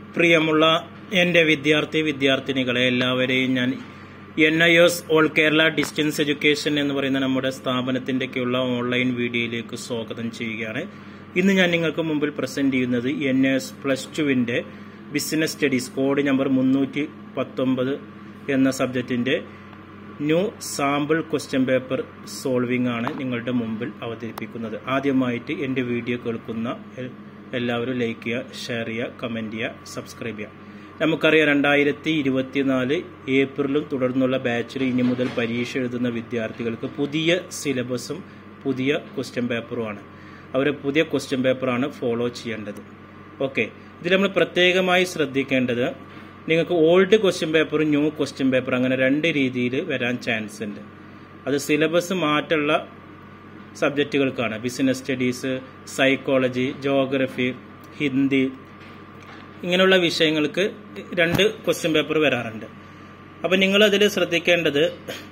പ്രിയമുള്ള എൻ്റെ വിദ്യാർത്ഥി വിദ്യാർത്ഥിനികളെ എല്ലാവരെയും ഞാൻ N I S all Kerala distance education എന്ന് പറയുന്ന നമ്മുടെ സ്ഥാപനത്തിൻ്റെയൊക്കെയുള്ള ഓൺലൈൻ വീഡിയോയിലേക്ക് സ്വാഗതം ചെയ്യുകയാണ് ഇന്ന് ഞാൻ നിങ്ങൾക്ക് മുമ്പിൽ പ്രസന്റ് ചെയ്യുന്നത് എൻ എസ് പ്ലസ് ടുവിൻ്റെ ബിസിനസ് സ്റ്റഡീസ് കോഡ് നമ്പർ മുന്നൂറ്റി പത്തൊമ്പത് എന്ന സബ്ജക്റ്റിൻ്റെ new sample question paper solving ആണ് നിങ്ങളുടെ മുമ്പിൽ അവതരിപ്പിക്കുന്നത് ആദ്യമായിട്ട് എൻ്റെ വീഡിയോ കേൾക്കുന്ന എ- എല്ലാവരും ലൈക്ക് ചെയ്യുക ഷെയർ ചെയ്യുക കമൻറ്റ് ചെയ്യുക സബ്സ്ക്രൈബ് ചെയ്യുക നമുക്കറിയാം രണ്ടായിരത്തി ഇരുപത്തിനാല് ഏപ്രിലും തുടർന്നുള്ള ബാച്ചിൽ ഇനി മുതൽ പരീക്ഷ എഴുതുന്ന വിദ്യാർത്ഥികൾക്ക് പുതിയ സിലബസും പുതിയ ക്വസ്റ്റ്യൻ പേപ്പറുമാണ് അവർ പുതിയ ക്വസ്റ്റ്യൻ പേപ്പറാണ് ഫോളോ ചെയ്യേണ്ടത് ഓക്കെ ഇതിൽ നമ്മൾ പ്രത്യേകമായി ശ്രദ്ധിക്കേണ്ടത് നിങ്ങൾക്ക് ഓൾഡ് ക്വസ്റ്റ്യൻ പേപ്പറും ന്യൂ ക്വസ്റ്റ്യൻ പേപ്പർ അങ്ങനെ രണ്ട് രീതിയിൽ വരാൻ ചാൻസ് ഉണ്ട് അത് സിലബസ് മാറ്റുള്ള സബ്ജക്റ്റുകൾക്കാണ് business studies psychology geography Hindi ഇങ്ങനെയുള്ള വിഷയങ്ങൾക്ക് രണ്ട് ക്വസ്റ്റ്യൻ പേപ്പർ വരാറുണ്ട് അപ്പം നിങ്ങൾ അതിൽ ശ്രദ്ധിക്കേണ്ടത്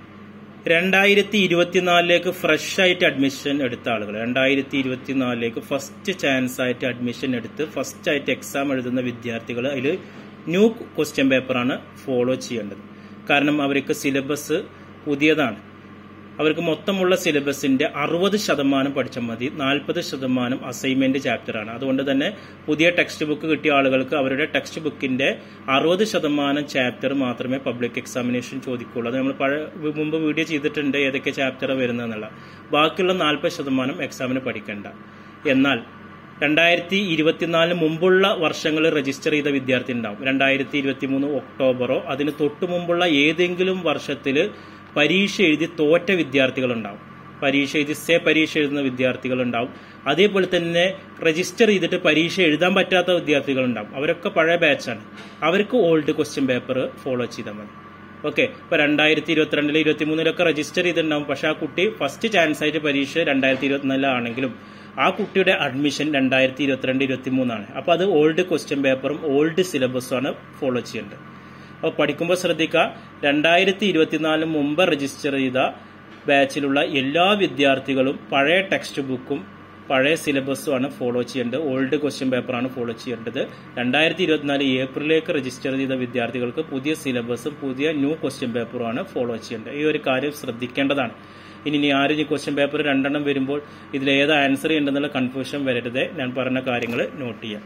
രണ്ടായിരത്തി ഇരുപത്തിനാലിലേക്ക് ഫ്രഷ് ആയിട്ട് അഡ്മിഷൻ എടുത്ത ആളുകൾ രണ്ടായിരത്തി ഇരുപത്തിനാലിലേക്ക് ഫസ്റ്റ് ചാൻസ് ആയിട്ട് അഡ്മിഷൻ എടുത്ത് ഫസ്റ്റ് ആയിട്ട് എക്സാം എഴുതുന്ന വിദ്യാർത്ഥികൾ അതിൽ ന്യൂ ക്വസ്റ്റ്യൻ പേപ്പറാണ് ഫോളോ ചെയ്യേണ്ടത് കാരണം അവർക്ക് സിലബസ് പുതിയതാണ് അവർക്ക് മൊത്തമുള്ള സിലബസിന്റെ അറുപത് ശതമാനം പഠിച്ചാൽ മതി നാൽപ്പത് ശതമാനം അസൈൻമെന്റ് ചാപ്റ്ററാണ് അതുകൊണ്ട് തന്നെ പുതിയ ടെക്സ്റ്റ് ബുക്ക് കിട്ടിയ ആളുകൾക്ക് അവരുടെ ടെക്സ്റ്റ് ബുക്കിന്റെ അറുപത് ശതമാനം ചാപ്റ്റർ മാത്രമേ പബ്ലിക് എക്സാമിനേഷൻ ചോദിക്കുള്ളൂ അത് നമ്മൾ പഴയ മുമ്പ് വീഡിയോ ചെയ്തിട്ടുണ്ട് ഏതൊക്കെ ചാപ്റ്റർ വരുന്നതെന്നുള്ള ബാക്കിയുള്ള നാൽപ്പത് ശതമാനം എക്സാമിന് പഠിക്കേണ്ട എന്നാൽ രണ്ടായിരത്തി ഇരുപത്തിനാലിന് മുമ്പുള്ള വർഷങ്ങളിൽ രജിസ്റ്റർ ചെയ്ത വിദ്യാർത്ഥി ഉണ്ടാവും രണ്ടായിരത്തി ഇരുപത്തി മൂന്ന് ഒക്ടോബറോ അതിന് തൊട്ടു മുമ്പുള്ള ഏതെങ്കിലും വർഷത്തിൽ പരീക്ഷ എഴുതി തോറ്റ വിദ്യാർത്ഥികളുണ്ടാവും പരീക്ഷ എഴുതി സേ പരീക്ഷ എഴുതുന്ന വിദ്യാർത്ഥികളുണ്ടാവും അതേപോലെ തന്നെ രജിസ്റ്റർ ചെയ്തിട്ട് പരീക്ഷ എഴുതാൻ പറ്റാത്ത വിദ്യാർത്ഥികളുണ്ടാവും അവരൊക്കെ പഴയ ബാച്ചാണ് അവർക്ക് ഓൾഡ് ക്വസ്റ്റ്യൻ പേപ്പർ ഫോളോ ചെയ്താൽ മതി ഓക്കെ ഇപ്പൊ രണ്ടായിരത്തി ഇരുപത്തിരണ്ടില് ഇരുപത്തി മൂന്നിലൊക്കെ രജിസ്റ്റർ ചെയ്തിട്ടുണ്ടാവും പക്ഷെ ആ കുട്ടി ഫസ്റ്റ് ചാൻസ് ആയിട്ട് പരീക്ഷ രണ്ടായിരത്തി ഇരുപത്തിനാലിലാണെങ്കിലും ആ കുട്ടിയുടെ അഡ്മിഷൻ രണ്ടായിരത്തി ഇരുപത്തിരണ്ട് ഇരുപത്തി മൂന്നാണ് അപ്പൊ അത് ഓൾഡ് ക്വസ്റ്റ്യൻ പേപ്പറും ഓൾഡ് സിലബസുമാണ് ഫോളോ ചെയ്യേണ്ടത് അപ്പോൾ പഠിക്കുമ്പോൾ ശ്രദ്ധിക്കുക രണ്ടായിരത്തി ഇരുപത്തിനാലിന് മുമ്പ് രജിസ്റ്റർ ചെയ്ത ബാച്ചിലുള്ള എല്ലാ വിദ്യാർത്ഥികളും പഴയ ടെക്സ്റ്റ് ബുക്കും പഴയ സിലബസുമാണ് ഫോളോ ചെയ്യേണ്ടത് ഓൾഡ് ക്വസ്റ്റ്യൻ പേപ്പറാണ് ഫോളോ ചെയ്യേണ്ടത് രണ്ടായിരത്തി ഇരുപത്തിനാല് ഏപ്രിലേക്ക് രജിസ്റ്റർ ചെയ്ത വിദ്യാർത്ഥികൾക്ക് പുതിയ സിലബസും പുതിയ ന്യൂ ക്വസ്റ്റ്യൻ പേപ്പറുമാണ് ഫോളോ ചെയ്യേണ്ടത് ഈ ഒരു കാര്യം ശ്രദ്ധിക്കേണ്ടതാണ് ഇനി ഇനി ആരും ഈ ക്വസ്റ്റ്യൻ പേപ്പർ രണ്ടെണ്ണം വരുമ്പോൾ ഇതിൽ ഏത് ആൻസർ ചെയ്യേണ്ടെന്നുള്ള കൺഫ്യൂഷൻ വരരുത് ഞാൻ പറഞ്ഞ കാര്യങ്ങൾ നോട്ട് ചെയ്യാം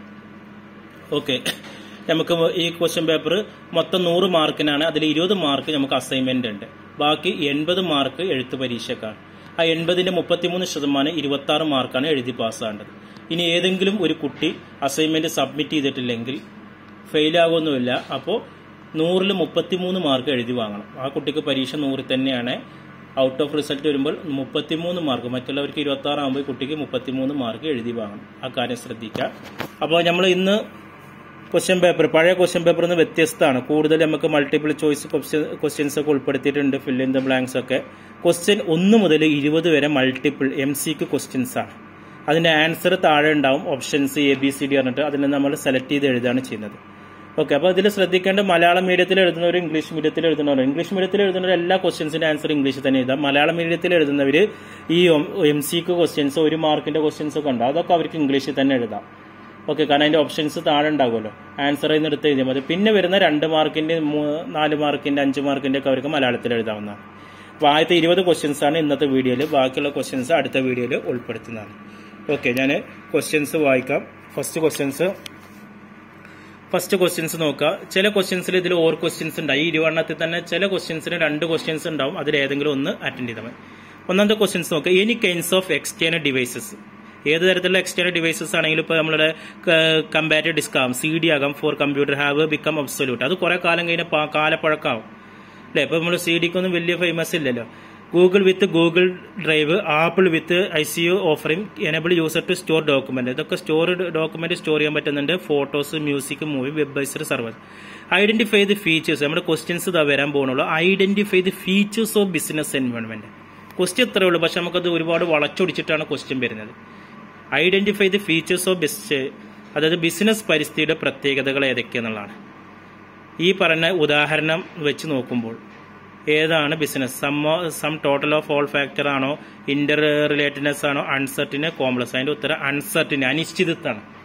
ഓക്കെ നമുക്ക് ഈ ക്വസ്റ്റ്യൻ പേപ്പർ മൊത്തം നൂറ് മാർക്കിനാണ് അതിൽ ഇരുപത് മാർക്ക് നമുക്ക് അസൈൻമെന്റ് ഉണ്ട് ബാക്കി എൺപത് മാർക്ക് എഴുത്ത് പരീക്ഷക്കാണ് ആ എൺപതിന്റെ മുപ്പത്തിമൂന്ന് ശതമാനം ഇരുപത്തി ആറ് മാർക്കാണ് എഴുതി പാസ്സാകേണ്ടത് ഇനി ഏതെങ്കിലും ഒരു കുട്ടി അസൈൻമെന്റ് സബ്മിറ്റ് ചെയ്തിട്ടില്ലെങ്കിൽ ഫെയിൽ ആകുമൊന്നുമില്ല അപ്പോൾ നൂറിൽ മുപ്പത്തിമൂന്ന് മാർക്ക് എഴുതി വാങ്ങണം ആ കുട്ടിക്ക് പരീക്ഷ നൂറിൽ തന്നെയാണ് ഔട്ട് ഓഫ് റിസൾട്ട് വരുമ്പോൾ മുപ്പത്തിമൂന്ന് മാർക്ക് മറ്റുള്ളവർക്ക് ഇരുപത്തി ആറാകുമ്പോൾ കുട്ടിക്ക് മുപ്പത്തിമൂന്ന് മാർക്ക് എഴുതി വാങ്ങണം ആ കാര്യം ശ്രദ്ധിക്കുക അപ്പോൾ നമ്മൾ ഇന്ന് ക്വസ്റ്റ്യൻ പേപ്പർ പഴയ ക്വസ്റ്റ്യൻ പേപ്പറിൽ നിന്ന് വ്യത്യസ്തമാണ് കൂടുതൽ നമുക്ക് മൾട്ടിപ്പിൾ ചോയ്സ് ക്വസ്റ്റ്യൻസ് ഒക്കെ ഉൾപ്പെടുത്തിയിട്ടുണ്ട് ഫിൽ ഇൻ ദ ബ്ലാങ്ക്സ് ഒക്കെ ക്വസ്റ്റ്യൻ ഒന്ന് മുതൽ ഇരുപത് വരെ മൾട്ടിപ്പിൾ എം സിക്ക് ക്വസ്റ്റ്യൻസ് ആണ് അതിന്റെ ആൻസർ താഴെ ഉണ്ടാവും options A B C D പറഞ്ഞിട്ട് അതിൽ നമ്മൾ സെലക്ട് ചെയ്ത് എഴുതാണ് ചെയ്യുന്നത് ഓക്കെ അപ്പോൾ ഇതിൽ ശ്രദ്ധിക്കേണ്ട മലയാളം മീഡിയത്തിൽ എഴുതുന്നവർ ഇംഗ്ലീഷ് മീഡിയത്തിൽ എഴുതുന്നവർ ഇംഗ്ലീഷ് മീഡിയത്തിൽ എഴുതുന്നവർ എല്ലാ ക്വസ്റ്റ്യൻസിന്റെ ആൻസർ ഇംഗ്ലീഷിൽ തന്നെ എഴുതാം മലയാളം മീഡിയത്തിൽ എഴുതുന്നവർ ഈ എം സിക്ക് ക്വസ്റ്റ്യൻസ് ഒരു മാർക്കിന്റെ ക്വസ്റ്റ്യൻസ് ഒക്കെ ഉണ്ട് അതൊക്കെ അവർക്ക് ഇംഗ്ലീഷിൽ തന്നെ എഴുതാം ഓക്കെ കാരണം അതിന്റെ ഓപ്ഷൻസ് താഴെ ഉണ്ടാകുമല്ലോ ആൻസർ നിന്ന് എടുത്ത് എഴുതിയാൽ മതി പിന്നെ വരുന്ന രണ്ട് മാർക്കിന്റെ മൂ- നാല് മാർക്കിന്റെ അഞ്ച് മാർക്കിന്റെ ഒക്കെ അവർക്ക് മലയാളത്തിൽ എഴുതാവുന്നതാണ് അപ്പോൾ ആദ്യത്തെ ഇരുപത് ക്വസ്റ്റ്യൻസ് ആണ് ഇന്നത്തെ വീഡിയോയിൽ ബാക്കിയുള്ള ക്വസ്റ്റ്യൻസ് അടുത്ത വീഡിയോയിൽ ഉൾപ്പെടുത്തുന്നതാണ് ഓക്കെ ഞാൻ ക്വസ്റ്റ്യൻസ് വായിക്കാം ഫസ്റ്റ് ക്വസ്റ്റ്യൻസ് ഫസ്റ്റ് ക്വസ്റ്റ്യൻസ് നോക്കുക ചില ക്വസ്റ്റ്യൻസിൽ ഇതിൽ ഓർ ക്വസ്റ്റ്യൻസ് ഉണ്ടായി ഈ ഇരുവണ്ണത്തിൽ തന്നെ ചില ക്വസ്റ്റ്യൻസിന് രണ്ട് ക്വസ്റ്റ്യൻസ് ഉണ്ടാവും അതിൽ ഏതെങ്കിലും ഒന്ന് അറ്റൻഡ് ചെയ്താൽ മതി ഒന്നാമത്തെ ക്വസ്റ്റ്യൻസ് നോക്കുക any kinds of external devices ഏത് തരത്തിലുള്ള എക്സ്റ്റേണൽ ഡിവൈസസ് ആണെങ്കിലും ഇപ്പോൾ നമ്മുടെ കമ്പാറ്റീവ് ഡിസ്ക് ആകും സി ഡി ആകാം for computer have become absolute അത് കുറെ കാലം കഴിഞ്ഞ കാലപ്പഴക്കാവും അല്ലേ ഇപ്പൊ നമ്മൾ സി ഡിക്കൊന്നും വലിയ ഫേമസ് ഇല്ലല്ലോ Google with Google Drive Apple with I C U offering enable user to store document ഇതൊക്കെ സ്റ്റോർ ഡോക്യുമെന്റ് സ്റ്റോർ ചെയ്യാൻ പറ്റുന്നുണ്ട് ഫോട്ടോസ് മ്യൂസിക് മൂവി വെബ് ബൈസർ സർവർ ഐഡന്റിഫൈ ദി ഫീച്ചേഴ്സ് നമ്മുടെ ക്വസ്റ്റ്യൻസ് ഇതാ വരാൻ പോകുന്നുള്ളൂ identify the features of business environment question ഇത്രയേ ഉള്ളൂ പക്ഷെ നമുക്കത് ഒരുപാട് വളച്ചൊടിച്ചിട്ടാണ് ക്വസ്റ്റ്യൻ വരുന്നത് ഐഡന്റിഫൈ ദി ഫീച്ചേഴ്സ് ഓഫ് ബിസ് അതായത് ബിസിനസ് പരിസ്ഥിതിയുടെ പ്രത്യേകതകൾ ഏതൊക്കെയെന്നുള്ളതാണ് ഈ പറഞ്ഞ ഉദാഹരണം വെച്ച് നോക്കുമ്പോൾ ഏതാണ് business sum sum total of all factor ആണോ ഇന്റർ റിലേറ്റഡ്നെസ് ആണോ അൺസർട്ടിന് കോംപ്ലക്സ് അതിന്റെ ഉത്തരം അൺസർട്ടിന് അനിശ്ചിതത്താണ്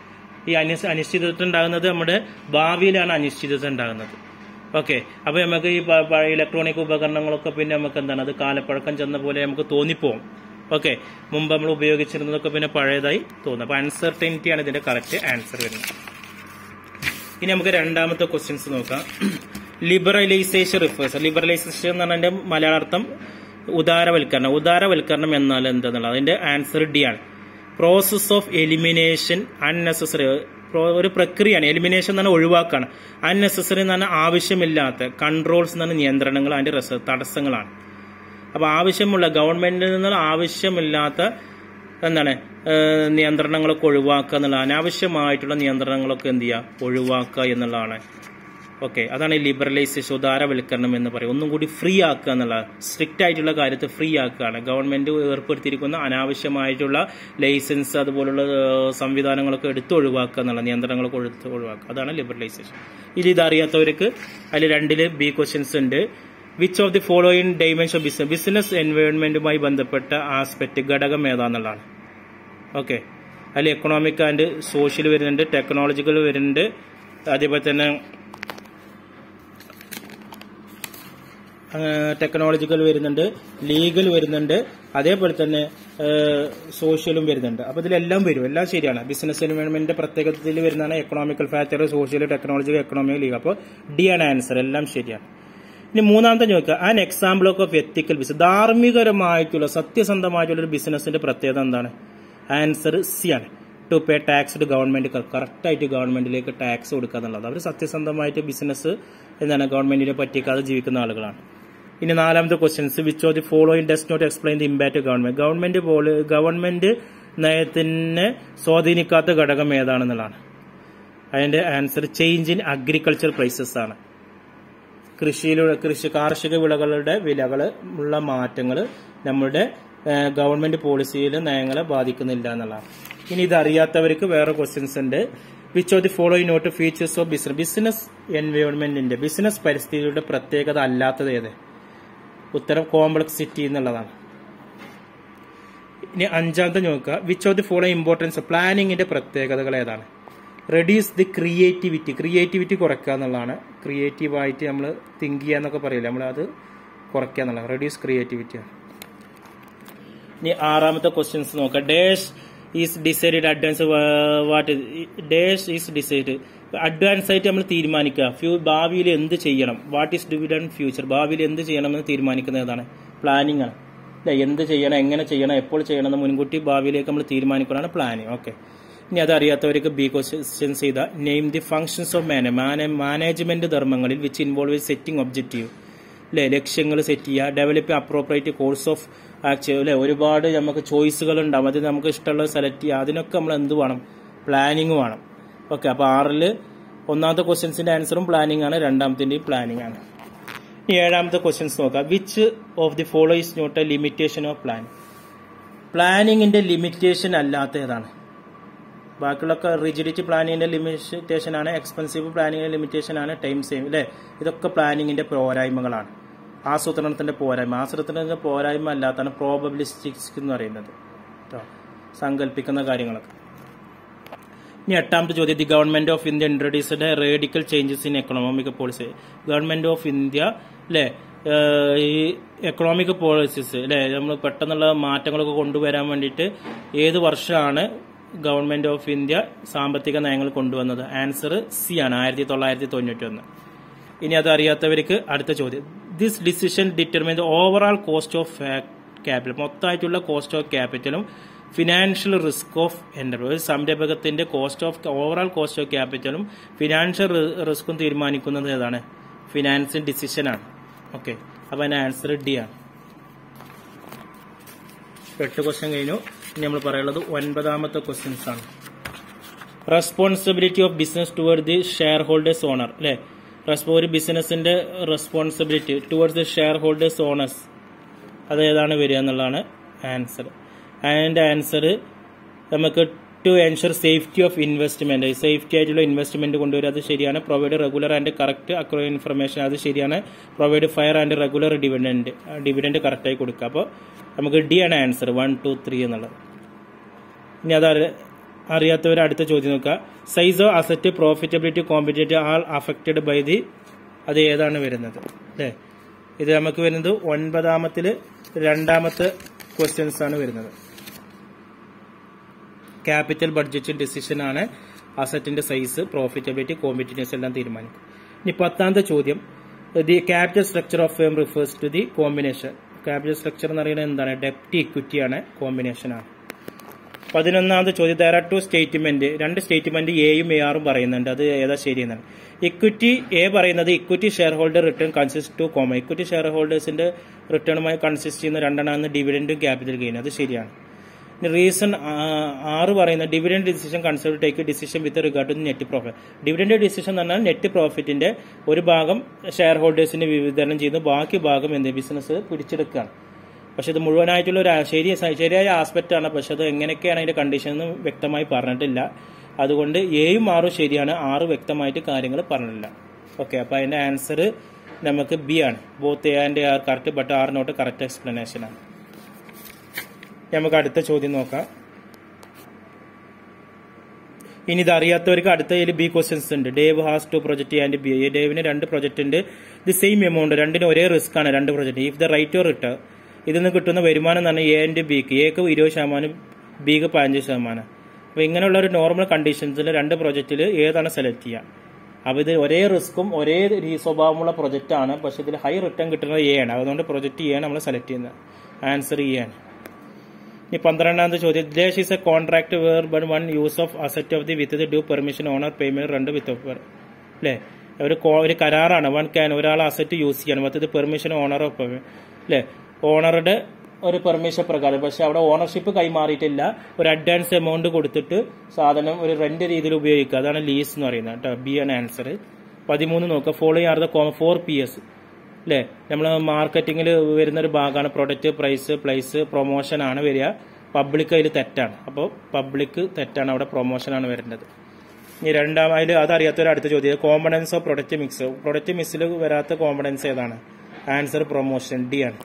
ഈ അനിശ്ച അനിശ്ചിതത്വം ഉണ്ടാകുന്നത് നമ്മുടെ ഭാവിയിലാണ് അനിശ്ചിതത്വം ഉണ്ടാകുന്നത് ഓക്കെ അപ്പൊ നമുക്ക് ഈ പ- പഴയ ഇലക്ട്രോണിക് ഉപകരണങ്ങളൊക്കെ പിന്നെ നമുക്ക് എന്താണ് അത് കാലപ്പഴക്കം ചെന്ന പോലെ നമുക്ക് തോന്നിപ്പോവും ഓക്കെ മുമ്പ് നമ്മൾ ഉപയോഗിച്ചിരുന്നതൊക്കെ പിന്നെ പഴയതായി തോന്നും അപ്പൊ അൺസർട്ടനിറ്റി ആണ് ഇതിന്റെ കറക്റ്റ് ആൻസർ വരുന്നത് ഇനി നമുക്ക് രണ്ടാമത്തെ ക്വസ്റ്റ്യൻസ് നോക്കാം ലിബറലൈസേഷൻ റിഫേഴ്സ് ലിബറലൈസേഷൻ എന്ന് പറഞ്ഞതിന്റെ മലയാളാർത്ഥം ഉദാരവൽക്കരണം ഉദാരവൽക്കരണം എന്നാൽ എന്താന്നുള്ളത് അതിന്റെ ആൻസർ ഡി ആണ് പ്രോസസ് ഓഫ് എലിമിനേഷൻ അൺനെസസറി ഒരു പ്രക്രിയയാണ് എലിമിനേഷൻ എന്ന് പറഞ്ഞാൽ ഒഴിവാക്കാണ് അൺനെസസറി എന്ന് പറഞ്ഞാൽ ആവശ്യമില്ലാത്ത കൺട്രോൾസ് എന്ന് പറഞ്ഞ നിയന്ത്രണങ്ങൾ അതിന്റെ റെസ- തടസ്സങ്ങളാണ് അപ്പൊ ആവശ്യമുള്ള ഗവൺമെന്റിൽ നിന്നുള്ള ആവശ്യമില്ലാത്ത എന്താണ് ഏഹ് നിയന്ത്രണങ്ങളൊക്കെ ഒഴിവാക്കുക എന്നുള്ള അനാവശ്യമായിട്ടുള്ള നിയന്ത്രണങ്ങളൊക്കെ എന്ത് ചെയ്യുക ഒഴിവാക്കുക എന്നുള്ളതാണ് ഓക്കെ അതാണ് ഈ ലിബറലൈസേഷൻ ഉദാരവൽക്കരണം എന്ന് പറയും ഒന്നും കൂടി ഫ്രീ ആക്കുക എന്നുള്ള സ്ട്രിക്റ്റ് ആയിട്ടുള്ള കാര്യത്തെ ഫ്രീ ആക്കുകയാണ് ഗവൺമെന്റ് ഏർപ്പെടുത്തിയിരിക്കുന്ന അനാവശ്യമായിട്ടുള്ള ലൈസൻസ് അതുപോലുള്ള ഏഹ് സംവിധാനങ്ങളൊക്കെ എടുത്ത് ഒഴിവാക്കുക എന്നുള്ള നിയന്ത്രണങ്ങളൊക്കെ എടുത്ത് ഒഴിവാക്കുക അതാണ് ലിബറലൈസേഷൻ ഇത് ഇതറിയാത്തവർക്ക് അതിൽ രണ്ടില് ബി ക്വസ്റ്റ്യൻസ് ഉണ്ട് which of the following dimension business business എൻവയോൺമെന്റുമായി ബന്ധപ്പെട്ട ആസ്പെക്ട് ഘടകം ഏതാന്നുള്ളതാണ് ഓക്കെ അതിൽ എക്കണോമിക് ആൻഡ് സോഷ്യൽ വരുന്നുണ്ട് ടെക്നോളജിക്കൽ വരുന്നുണ്ട് അതേപോലെ തന്നെ ടെക്നോളജിക്കൽ വരുന്നുണ്ട് ലീഗൽ വരുന്നുണ്ട് അതേപോലെ തന്നെ സോഷ്യലും വരുന്നുണ്ട് അപ്പൊ ഇതിലെല്ലാം വരും എല്ലാം ശരിയാണ് ബിസിനസ് എൻവയോൺമെന്റിന്റെ പ്രത്യേകതയിൽ വരുന്നതാണ് economical factor social technological economic legal അപ്പോൾ ഡി ആണ് ആൻസർ എല്ലാം ശരിയാണ് ഇനി മൂന്നാമത്തെ ചോദിക്കുക an example of ethical business ധാർമ്മികരമായിട്ടുള്ള സത്യസന്ധമായിട്ടുള്ള ഒരു ബിസിനസിന്റെ പ്രത്യേകത എന്താണ് ആൻസർ സി ആണ് to pay tax to government കറക്റ്റായിട്ട് ഗവൺമെന്റിലേക്ക് ടാക്സ് കൊടുക്കുക എന്നുള്ളത് അവർ സത്യസന്ധമായിട്ട് ബിസിനസ് എന്താണ് ഗവൺമെന്റിനെ പറ്റിക്കാതെ ജീവിക്കുന്ന ആളുകളാണ് ഇനി നാലാമത്തെ questions which of the following does not explain the impact government government പോലെ ഗവൺമെന്റ് നയത്തിനെ സ്വാധീനിക്കാത്ത ഘടകം ഏതാണെന്നുള്ളതാണ് അതിന്റെ answer change in agriculture prices ആണ് കൃഷിയിലൂടെ കൃഷി കാർഷിക വിളകളുടെ വിലകൾ ഉള്ള മാറ്റങ്ങൾ നമ്മുടെ ഏഹ്, ഗവൺമെന്റ് പോളിസിയിൽ നയങ്ങളെ ബാധിക്കുന്നില്ല എന്നുള്ളതാണ് ഇനി ഇത് അറിയാത്തവർക്ക് വേറെ ക്വസ്റ്റ്യൻസ് ഉണ്ട് which of the following not features of business business എൻവയോൺമെന്റിന്റെ ബിസിനസ് പരിസ്ഥിതിയുടെ പ്രത്യേകത അല്ലാത്തത് ഏത് ഉത്തരം കോംപ്ലക്സിറ്റി എന്നുള്ളതാണ് ഇനി അഞ്ചാമത്തെ നോക്കുക which of the follow importance പ്ലാനിങ്ങിന്റെ പ്രത്യേകതകൾ ഏതാണ് റെഡ്യൂസ് ദി ക്രിയേറ്റിവിറ്റി ക്രിയേറ്റിവിറ്റി കുറയ്ക്കുക എന്നുള്ളതാണ് ക്രിയേറ്റീവായിട്ട് നമ്മൾ തിങ്ക് ചെയ്യുക എന്നൊക്കെ പറയില്ല നമ്മൾ അത് കുറയ്ക്കുക എന്നുള്ളതാണ് റെഡ്യൂസ് ക്രിയേറ്റിവിറ്റി ഇനി ആറാമത്തെ ക്വസ്റ്റ്യൻസ് നോക്കാം dash is decide advance what dash is decide advance ആയിട്ട് നമ്മൾ തീരുമാനിക്കുക ഫ്യൂ ഭാവിയിൽ എന്ത് ചെയ്യണം വാട്ട് ഈസ് ഡിവിഡൻ ഫ്യൂച്ചർ ഭാവിയിൽ എന്ത് ചെയ്യണമെന്ന് തീരുമാനിക്കുന്നത് ഏതാണ് പ്ലാനിങ് ആണ് അല്ലെ എന്ത് ചെയ്യണം എങ്ങനെ ചെയ്യണം എപ്പോൾ ചെയ്യണം എന്ന് മുൻകൂട്ടി ഭാവിയിലേക്ക് നമ്മൾ തീരുമാനിക്കുന്നതാണ് പ്ലാനിങ് ഓക്കെ ഇനി അത് അറിയാത്തവർക്ക് ബി ക്വസ്റ്റ്യൻസ് ചെയ്ത നെയിം ദി ഫംഗ്ഷൻസ് ഓഫ് മാനേ മാനേജ്മെന്റ് ധർമ്മങ്ങളിൽ വിച്ച് ഇൻവോൾവ് സെറ്റിംഗ് ഒബ്ജക്റ്റീവ് അല്ലെ ലക്ഷ്യങ്ങൾ സെറ്റ് ചെയ്യുക develop appropriate course of action അല്ലെ ഒരുപാട് നമുക്ക് ചോയ്സുകൾ ഉണ്ടാവും അത് നമുക്ക് ഇഷ്ടമുള്ള സെലക്ട് ചെയ്യുക അതിനൊക്കെ നമ്മൾ എന്ത് വേണം പ്ലാനിങ് വേണം ഓക്കെ അപ്പൊ ആറില് ഒന്നാമത്തെ ക്വസ്റ്റ്യൻസിന്റെ ആൻസറും പ്ലാനിങ് ആണ് രണ്ടാമത്തിന്റെയും പ്ലാനിങ് ആണ് ഇനി ഏഴാമത്തെ ക്വസ്റ്റ്യൻസ് നോക്കാം which of the follow is not a limitation of plan പ്ലാനിങ്ങിന്റെ ലിമിറ്റേഷൻ അല്ലാത്ത ഏതാണ് ബാക്കിയുള്ളൊക്കെ റിജിഡിറ്റി പ്ലാനിങ്ങിന്റെ ലിമിറ്റേഷൻ ആണ് എക്സ്പെൻസീവ് പ്ലാനിങ്ങിന്റെ ലിമിറ്റേഷൻ ആണ് ടൈം സേവ് അല്ലെ ഇതൊക്കെ പ്ലാനിങ്ങിന്റെ പോരായ്മകളാണ് ആസൂത്രണത്തിന്റെ പോരായ്മ ആസൂത്രണത്തിന്റെ പോരായ്മ അല്ലാത്താണ് പ്രോബബിലിസ്റ്റിക്സ് എന്ന് പറയുന്നത് കേട്ടോ സങ്കല്പിക്കുന്ന കാര്യങ്ങളൊക്കെ ഇനി എട്ടാമത്തെ ചോദ്യം the government of India introduced radical changes in economic policy government of India അല്ലെ ഈ എക്കണോമിക് പോളിസീസ് അല്ലെ നമ്മൾ പെട്ടെന്നുള്ള മാറ്റങ്ങളൊക്കെ കൊണ്ടുവരാൻ വേണ്ടിയിട്ട് ഏത് വർഷമാണ് ഗവൺമെന്റ് ഓഫ് ഇന്ത്യ സാമ്പത്തിക നയങ്ങൾ കൊണ്ടുവന്നത് ആൻസർ സി ആണ് ആയിരത്തി തൊള്ളായിരത്തി തൊണ്ണൂറ്റി ഒന്ന് ഇനി അത് അറിയാത്തവർക്ക് അടുത്ത ചോദ്യം this decision determine the overall cost of capital മൊത്തമായിട്ടുള്ള കോസ്റ്റ് ഓഫ് ക്യാപിറ്റലും ഫിനാൻഷ്യൽ റിസ്ക് ഓഫ് എന്റർപ്രൈസ് ഒരു സംരംഭകത്തിന്റെ cost of overall cost of ക്യാപിറ്റലും ഫിനാൻഷ്യൽ റിസ്ക്കും തീരുമാനിക്കുന്നത് ഏതാണ് ഫിനാൻസിങ് ഡിസിഷൻ ആണ് ഓക്കെ അപ്പൊ അതിന്റെ ആൻസർ ഡി ആണ് എട്ട് ക്വസ്റ്റ്യൻ കഴിഞ്ഞു ഇനി നമ്മൾ പറയുള്ളത് ഒൻപതാമത്തെ ക്വസ്റ്റ്യൻസ് ആണ് responsibility of business toward the shareholders owner അല്ലെ ഒരു ബിസിനസിന്റെ responsibility towards the shareholders owners അത് ഏതാണ് വരിക എന്നുള്ളതാണ് ആൻസർ അതിന്റെ ആൻസർ നമുക്ക് to ensure safety of investment safety ആയിട്ടുള്ള ഇൻവെസ്റ്റ്മെന്റ് കൊണ്ടുവരിക അത് ശരിയാണ് provide regular and correct accurate information അത് ശരിയാണ് provide fair and regular dividend dividend കറക്റ്റായി കൊടുക്കുക അപ്പോൾ നമുക്ക് ഡി ആണ് ആൻസർ വൺ ടു ത്രീ എന്നുള്ളത് ഇനി അത് അറിയാത്തവർ അടുത്ത ചോദ്യം നോക്കുക size of asset profitability competitive are affected by the അത് ഏതാണ് വരുന്നത് അല്ലേ ഇത് നമുക്ക് വരുന്നത് ഒൻപതാമത്തില് രണ്ടാമത്തെ ക്വസ്റ്റ്യൻസ് ആണ് വരുന്നത് ക്യാപിറ്റൽ ബഡ്ജറ്റ് ഡിസിഷൻ ആണ് അസറ്റിന്റെ സൈസ് പ്രോഫിറ്റബിലിറ്റി കോമ്പറ്റീവ്നെസ് എല്ലാം തീരുമാനിക്കും ഇനി പത്താമത്തെ ചോദ്യം the capital structure of firm refers to the combination capital structure എന്ന് പറയുന്നത് എന്താണ് ഡെപ്റ്റ് ഇക്വിറ്റി ആണ് കോമ്പിനേഷൻ ആണ് പതിനൊന്നാമത്തെ ചോദ്യം ദർ ആർ ടു സ്റ്റേറ്റ്മെന്റ് രണ്ട് സ്റ്റേറ്റ്മെന്റ് എയും എ ആറും പറയുന്നുണ്ട് അത് ഏതാ ശരിയെന്നാണ് ഇക്വിറ്റി എ പറയുന്നത് equity shareholder return consist to comma equity share ഹോൾഡേഴ്സിന്റെ റിട്ടേണുമായി കൺസിസ്റ്റ് ചെയ്യുന്ന രണ്ടെണ്ണമാണ് ഡിവിഡൻഡും ക്യാപിറ്റൽ ഗെയിൻ അത് ശരിയാണ് റീസൺ ആറ് പറയുന്ന dividend decision consider take decision with regard to net profit dividend decision എന്ന് പറഞ്ഞാൽ നെറ്റ് പ്രോഫിറ്റിന്റെ ഒരു ഭാഗം ഷെയർ ഹോൾഡേഴ്സിന് വിതരണം ചെയ്യുന്നു ബാക്കി ഭാഗം എന്ത് ബിസിനസ് പിടിച്ചെടുക്കുകയാണ് പക്ഷെ ഇത് മുഴുവനായിട്ടുള്ള ഒരു ശരി ശരിയായ ആസ്പെക്ട് ആണ് പക്ഷെ അത് എങ്ങനെയൊക്കെയാണ് അതിന്റെ കണ്ടീഷൻ എന്ന് വ്യക്തമായി പറഞ്ഞിട്ടില്ല അതുകൊണ്ട് എയും ആറും ശരിയാണ് ആറ് വ്യക്തമായിട്ട് കാര്യങ്ങൾ പറഞ്ഞിട്ടില്ല ഓക്കെ അപ്പൊ അതിന്റെ ആൻസർ നമുക്ക് ബി ആണ് both A and R correct but R not correct explanation ആണ് നമുക്ക് അടുത്ത ചോദ്യം നോക്കാം ഇനി ഇത് അറിയാത്തവർക്ക് അടുത്ത ബി ക്വസ്റ്റ്യൻസ് ഉണ്ട് Dave has two project and B ഡേവിന് രണ്ട് പ്രൊജക്ട് ഉണ്ട് ദി സെയിം എമൗണ്ട് രണ്ടിനും ഒരേ റിസ്ക് ആണ് രണ്ട് project if the rate or return ഇതിൽ നിന്ന് കിട്ടുന്ന വരുമാനം എന്ന് പറഞ്ഞാൽ എ ആൻഡ് ബിക്ക് എക്ക് ഇരുപത് ശതമാനം ബിക്ക് പതിനഞ്ച് ശതമാനം അപ്പൊ ഇങ്ങനെയുള്ള ഒരു നോർമൽ കണ്ടീഷൻസിൽ രണ്ട് പ്രൊജക്റ്റിൽ ഏതാണ് സെലക്ട് ചെയ്യുക അപ്പൊ ഇത് ഒരേ റിസ്ക്കും ഒരേ രീ- സ്വഭാവമുള്ള പ്രൊജക്റ്റ് ആണ് പക്ഷെ ഇതിൽ ഹൈ റിട്ടേൺ കിട്ടുന്നത് എ ആണ് അതുകൊണ്ട് പ്രൊജക്ട് എ ആണ് നമ്മൾ സെലക്ട് ചെയ്യുന്നത് ആൻസർ എ ആണ് ഇനി പന്ത്രണ്ടാമത്തെ ചോദ്യം dash is a contract where one one use of asset of the with the due permission owner payment രണ്ട് വിത്ത് അല്ലേ ഒരു കോ- ഒരു കരാറാണ് വൺ ക്യാൻ ഒരാൾ അസറ്റ് യൂസ് ചെയ്യണം മറ്റത് പെർമിഷൻ ഓണർ ഓഫ് അല്ലേ ഓണറുടെ ഒരു പെർമിഷൻ പ്രകാരം പക്ഷെ അവിടെ ഓണർഷിപ്പ് കൈമാറിയിട്ടില്ല ഒരു അഡ്വാൻസ് എമൗണ്ട് കൊടുത്തിട്ട് സാധനം ഒരു റെന്റ് രീതിയിൽ ഉപയോഗിക്കുക അതാണ് ലീസ് എന്ന് പറയുന്നത് കേട്ടോ ബി ആണ് ആൻസർ പതിമൂന്ന് നോക്കുക following are the four P S അല്ലേ നമ്മൾ മാർക്കറ്റിംഗിൽ വരുന്ന ഒരു ഭാഗമാണ് പ്രൊഡക്റ്റ് പ്രൈസ് പ്ലേസ് പ്രൊമോഷൻ ആണ് വരിക പബ്ലിക് അതിൽ തെറ്റാണ് അപ്പോൾ പബ്ലിക് തെറ്റാണ് അവിടെ പ്രൊമോഷൻ ആണ് വരേണ്ടത് ഇനി രണ്ടാമതിൽ അതറിയാത്തൊരു അടുത്ത ചോദ്യം components of product mix product മിക്സിൽ വരാത്ത കോമ്പണൻസ് ഏതാണ് ആൻസർ പ്രൊമോഷൻ ഡി ആണ്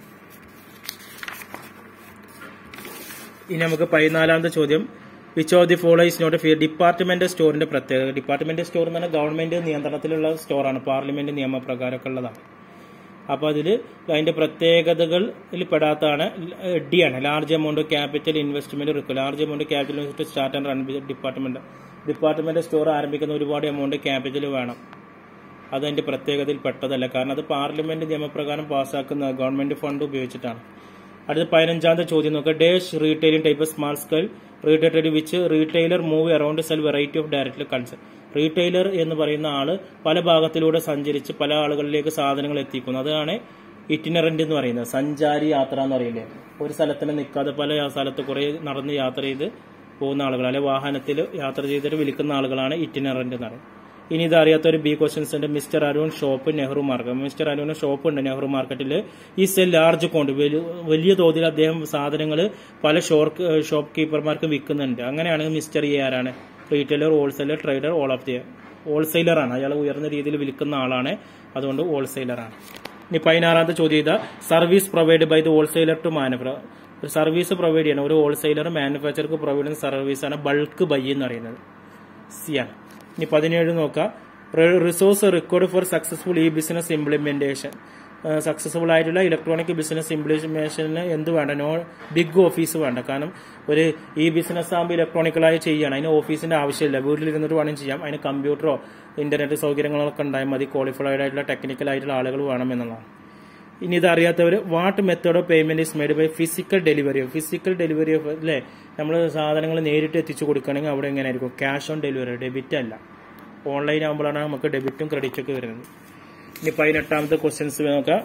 ഇനി നമുക്ക് പതിനാലാമത്തെ ചോദ്യം which of the follow is not feature department സ്റ്റോറിന്റെ പ്രത്യേകത ഡിപ്പാർട്ട്മെന്റ് സ്റ്റോർ എന്ന് പറഞ്ഞാൽ ഗവൺമെന്റ് നിയന്ത്രണത്തിലുള്ള സ്റ്റോറാണ് പാർലമെന്റ് നിയമപ്രകാരമൊക്കെ ഉള്ളതാണ് അപ്പോൾ അതിൽ അതിന്റെ പ്രത്യേകതകളിൽ പെടാത്തതാണ് ഡി ആണ് ലാർജ് എമൗണ്ട് ക്യാപിറ്റൽ ഇൻവെസ്റ്റ്മെന്റ് റിക്കും large amount capital invest start and run department department store ആരംഭിക്കുന്ന ഒരുപാട് എമൗണ്ട് ക്യാപിറ്റൽ വേണം അത് അതിന്റെ പ്രത്യേകതയിൽ പെട്ടതല്ല കാരണം അത് പാർലമെന്റ് നിയമപ്രകാരം പാസ്സാക്കുന്ന ഗവൺമെന്റ് ഫണ്ട് ഉപയോഗിച്ചിട്ടാണ് അടുത്ത പതിനഞ്ചാമത്തെ ചോദ്യം നോക്കുക dash retailing type small scale retail which retailer move around sell variety of direct concern retailer എന്ന് പറയുന്ന ആള് പല ഭാഗത്തിലൂടെ സഞ്ചരിച്ച് പല ആളുകളിലേക്ക് സാധനങ്ങൾ എത്തിക്കുന്നു അതാണ് ഇറ്റിനറന്റ് എന്ന് പറയുന്നത് സഞ്ചാരി യാത്ര എന്ന് പറയില്ലേ ഒരു സ്ഥലത്തിന് നിൽക്കാതെ പല സ്ഥലത്ത് കുറെ നടന്ന് യാത്ര ചെയ്ത് പോകുന്ന ആളുകൾ അല്ലെ വാഹനത്തിൽ യാത്ര ചെയ്തിട്ട് വിളിക്കുന്ന ആളുകളാണ് ഇറ്റിനറന്റ് എന്ന് പറയുന്നത് ഇനി ഇത് അറിയാത്ത ഒരു ബി ക്വസ്റ്റ്യൻസ് ഉണ്ട് mister Arun shop Nehru market mister Arun shop ഉണ്ട് നെഹ്റു മാർക്കറ്റിൽ ഈ സെൽ ലാർജ് ക്വാണ്ട് വലിയ തോതിൽ അദ്ദേഹം സാധനങ്ങൾ പല ഷോർക്ക് ഷോപ്പ് കീപ്പർമാർക്ക് വിൽക്കുന്നുണ്ട് അങ്ങനെയാണെങ്കിൽ മിസ്റ്റർ ഈ ആരാണ് retailer wholesaler trader all of the ഹോൾസെയിലറാണ് അയാൾ ഉയർന്ന രീതിയിൽ വിൽക്കുന്ന ആളാണ് അതുകൊണ്ട് ഹോൾസെയിലറാണ് ഇനി പതിനാറാമത്തെ ചോദ്യം ചെയ്ത service provide by the wholesaler to manufacture ഒരു സർവീസ് പ്രൊവൈഡ് ചെയ്യണം ഒരു ഹോൾസെയിലർ മാനുഫാക്ചർക്ക് പ്രൊവൈഡ് ചെയ്യുന്ന സർവീസാണ് ബൾക്ക് ബൈ എന്ന് പറയുന്നത് സിയാണ് ഇനി പതിനേഴ് നോക്കാം resource required for successful e business implementation successful ആയിട്ടുള്ള ഇലക്ട്രോണിക് ബിസിനസ് ഇംപ്ലിമെന്റേഷന് എന്ത് വേണ്ട നോ ബിഗ് ഓഫീസ് വേണ്ട കാരണം ഒരു ഈ ബിസിനസ് ആകുമ്പോൾ ഇലക്ട്രോണിക്കലായി ചെയ്യണം അതിന് ഓഫീസിന്റെ ആവശ്യമില്ല വീട്ടിലിരുന്നിട്ട് വേണം ചെയ്യാം അതിന് കമ്പ്യൂട്ടറോ ഇന്റർനെറ്റ് സൗകര്യങ്ങളൊക്കെ ഉണ്ടായാൽ മതി ക്വാളിഫൈഡ് ആയിട്ടുള്ള ടെക്നിക്കൽ ആയിട്ടുള്ള ആളുകൾ വേണമെന്നുള്ളതാണ് ഇനി ഇത് അറിയാത്തവർ what method of payment is made by physical delivery physical delivery of അല്ലേ നമ്മൾ സാധനങ്ങൾ നേരിട്ട് എത്തിച്ചു കൊടുക്കുകയാണെങ്കിൽ അവിടെ എങ്ങനെ ആയിരിക്കും ക്യാഷ് ഓൺ ഡെലിവറി ഡെബിറ്റ് അല്ല ഓൺലൈൻ ആകുമ്പോഴാണ് നമുക്ക് ഡെബിറ്റും ക്രെഡിറ്റും ഒക്കെ വരുന്നത് ഇനി പതിനെട്ടാമത്തെ ക്വസ്റ്റ്യൻസ് നോക്കാം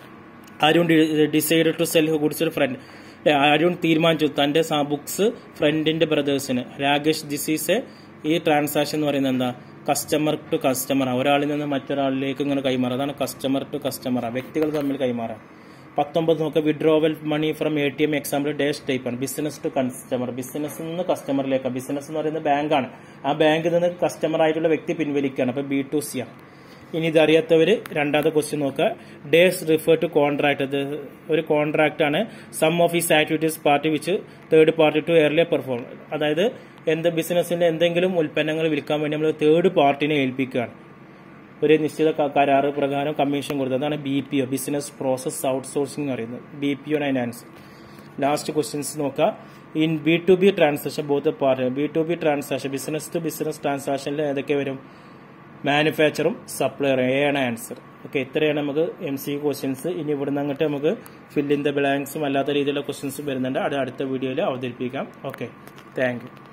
Arun decide to sell goods friend Arun തീരുമാനിച്ചു തന്റെ ബുക്സ് ഫ്രണ്ടിന്റെ ബ്രദേഴ്സിന് രാകേഷ് ദിസീസ് ഈ ട്രാൻസാക്ഷൻ എന്ന് പറയുന്നത് എന്താ കസ്റ്റമർ ടു കസ്റ്റമർ ഒരാളിൽ നിന്ന് മറ്റൊരാളിലേക്ക് ഇങ്ങനെ കൈമാറുക അതാണ് കസ്റ്റമർ ടു കസ്റ്റമർ വ്യക്തികൾ തമ്മിൽ കൈമാറാം പത്തൊമ്പത് നോക്കുക withdrawal money from A T M example dash type ആണ് ബിസിനസ് ടു കസ്റ്റമർ ബിസിനസ് നിന്ന് കസ്റ്റമറിലേക്ക് ബിസിനസ് എന്ന് പറയുന്നത് ബാങ്കാണ് ആ ബാങ്കിൽ നിന്ന് കസ്റ്റമർ ആയിട്ടുള്ള വ്യക്തി പിൻവലിക്കുകയാണ് അപ്പൊ ബി ടു സി ആണ് ഇനി ഇതറിയാത്തവര് രണ്ടാമത്തെ ക്വസ്റ്റ്യൻ നോക്കുക ഡേസ് റിഫർ ടു കോൺട്രാക്ട് ഇത് ഒരു കോൺട്രാക്ട് ആണ് some of its activities party which third party to earlier perform അതായത് എന്ത് ബിസിനസ്സിന്റെ എന്തെങ്കിലും ഉൽപ്പന്നങ്ങൾ വിൽക്കാൻ വേണ്ടി നമ്മൾ തേർഡ് പാർട്ടിനെ ഏൽപ്പിക്കുകയാണ് ഒരു നിശ്ചിത ക- കരാറ് പ്രകാരം കമ്മീഷൻ കൊടുത്തത് അതാണ് B P O business process outsourcing പറയുന്നത് ബി പി ഒ അതിന് ആൻസർ ലാസ്റ്റ് ക്വസ്റ്റ്യൻസ് നോക്കാം in B to B transaction both party B to B transaction business to business ട്രാൻസാക്ഷനിൽ ഏതൊക്കെ വരും മാനുഫാക്ചറും സപ്ലയറും എ ആണ് ആൻസർ ഓക്കെ ഇത്രയാണ് നമുക്ക് എം സി ക്വസ്റ്റ്യൻസ് ഇനി ഇവിടുന്ന് അങ്ങോട്ട് നമുക്ക് ഫിൽ ഇൻ ദ ബ്ലാങ്ക്സും അല്ലാത്ത രീതിയിലുള്ള ക്വസ്റ്റ്യൻസും വരുന്നുണ്ട് അത് അടുത്ത വീഡിയോയിൽ അവതരിപ്പിക്കാം ഓക്കെ താങ്ക് യു